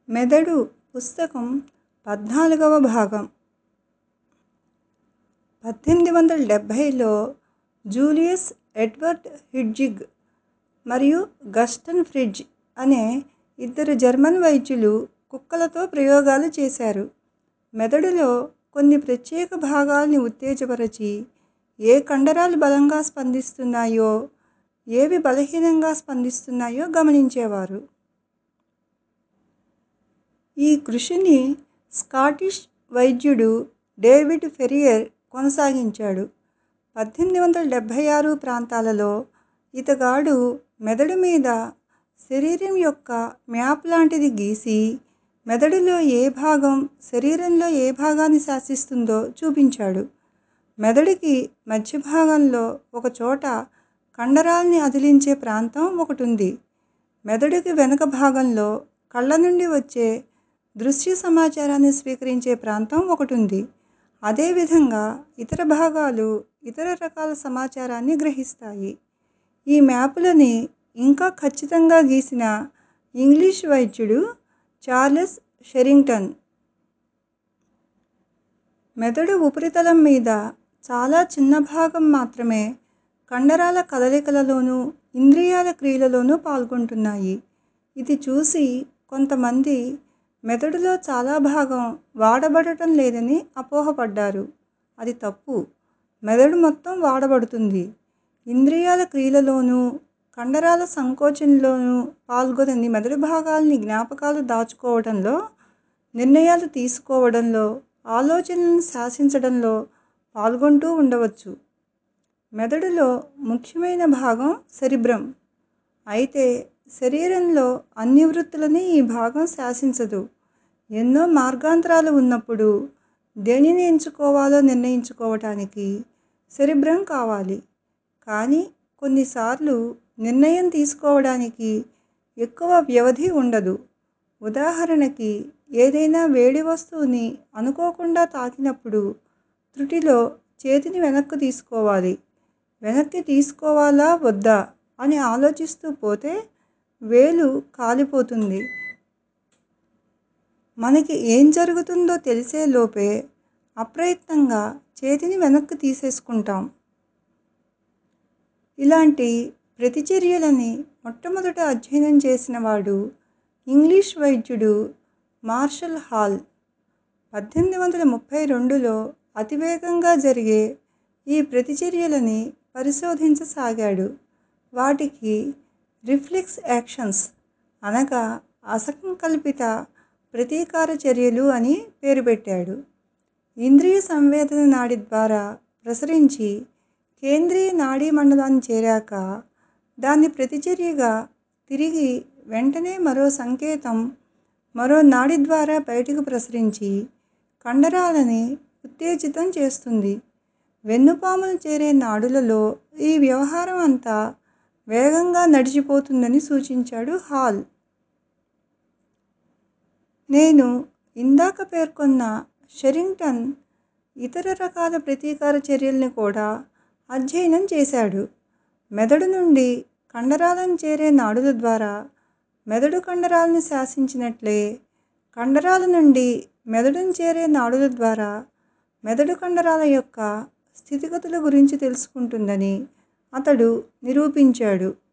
మెదడు పుస్తకం పద్నాలుగవ భాగం పద్దెనిమిది వందల డెబ్భైలో జూలియస్ ఎడ్వర్డ్ హిడ్జిగ్ మరియు గస్టన్ ఫ్రిడ్జ్ అనే ఇద్దరు జర్మన్ వైద్యులు కుక్కలతో ప్రయోగాలు చేశారు మెదడులో కొన్ని ప్రత్యేక భాగాల్ని ఉత్తేజపరచి ఏ కండరాలు బలంగా స్పందిస్తున్నాయో ఏవి బలహీనంగా స్పందిస్తున్నాయో గమనించేవారు ఈ కృషిని స్కాటిష్ వైద్యుడు డేవిడ్ ఫెరియర్ కొనసాగించాడు పద్దెనిమిది వందల డెబ్భై ఆరు ప్రాంతాలలో ఇతగాడు మెదడు మీద శరీరం యొక్క మ్యాప్ లాంటిది గీసి మెదడులో ఏ భాగం శరీరంలో ఏ భాగాన్ని శాసిస్తుందో చూపించాడు మెదడుకి మధ్య భాగంలో ఒక చోట కండరాల్ని అదిలించే ప్రాంతం ఒకటి ఉంది మెదడుకి వెనుక భాగంలో కళ్ళ నుండి వచ్చే దృశ్య సమాచారాన్ని స్వీకరించే ప్రాంతం ఒకటి ఉంది అదేవిధంగా ఇతర భాగాలు ఇతర రకాల సమాచారాన్ని గ్రహిస్తాయి ఈ మ్యాపులని ఇంకా ఖచ్చితంగా గీసిన ఇంగ్లీష్ వైద్యుడు చార్లెస్ షెరింగ్టన్ మెదడు ఉపరితలం మీద చాలా చిన్న భాగం మాత్రమే కండరాల కదలికలలోనూ ఇంద్రియాల క్రియలలోనూ పాల్గొంటున్నాయి ఇది చూసి కొంతమంది మెదడులో చాలా భాగం వాడబడటం లేదని అపోహపడ్డారు అది తప్పు మెదడు మొత్తం వాడబడుతుంది ఇంద్రియాల క్రియలలోనూ కండరాల సంకోచంలోనూ పాల్గొనని మెదడు భాగాల్ని జ్ఞాపకాలు దాచుకోవడంలో నిర్ణయాలు తీసుకోవడంలో ఆలోచనలను శాసించడంలో పాల్గొంటూ ఉండవచ్చు మెదడులో ముఖ్యమైన భాగం సెరిబ్రమ్ అయితే శరీరంలో అన్ని వృత్తులని ఈ భాగం శాసించదు ఎన్నో మార్గాంతరాలు ఉన్నప్పుడు దేనిని ఎంచుకోవాలో నిర్ణయించుకోవటానికి సెరిబ్రమ్ కావాలి కానీ కొన్నిసార్లు నిర్ణయం తీసుకోవడానికి ఎక్కువ వ్యవధి ఉండదు ఉదాహరణకి ఏదైనా వేడి వస్తువుని అనుకోకుండా తాకినప్పుడు త్రుటిలో చేతిని వెనక్కు తీసుకోవాలి వెనక్కి తీసుకోవాలా వద్దా అని ఆలోచిస్తూ పోతే వేలు కాలిపోతుంది మనకి ఏం జరుగుతుందో తెలిసే లోపే అప్రయత్నంగా చేతిని వెనక్కి తీసేసుకుంటాం ఇలాంటి ప్రతిచర్యలని మొట్టమొదట అధ్యయనం చేసిన వాడు ఇంగ్లీష్ వైద్యుడు మార్షల్ హాల్ పద్దెనిమిది వందల ముప్పై రెండులో అతివేగంగా జరిగే ఈ ప్రతిచర్యలని పరిశోధించసాగాడు వాటికి రిఫ్లెక్స్ యాక్షన్స్ అనగా అసంకల్పిత ప్రతీకార చర్యలు అని పేరు పెట్టాడు ఇంద్రియ సంవేదన నాడి ద్వారా ప్రసరించి కేంద్రీయ నాడీ మండలాన్ని చేరాక దాన్ని ప్రతిచర్యగా తిరిగి వెంటనే మరో సంకేతం మరో నాడి ద్వారా బయటకు ప్రసరించి కండరాలని ఉత్తేజితం చేస్తుంది వెన్నుపామును చేరే నాడులలో ఈ వ్యవహారం అంతా వేగంగా నడిచిపోతుందని సూచించాడు హాల్ నేను ఇందాక పేర్కొన్న షెరింగ్టన్ ఇతర రకాల ప్రతీకార చర్యల్ని కూడా అధ్యయనం చేశాడు మెదడు నుండి కండరాలను చేరే నాడుల ద్వారా మెదడు కండరాలను శాసించినట్లే కండరాల నుండి మెదడును చేరే నాడుల ద్వారా మెదడు కండరాల యొక్క స్థితిగతుల గురించి తెలుసుకుంటుందని అతడు నిరూపించాడు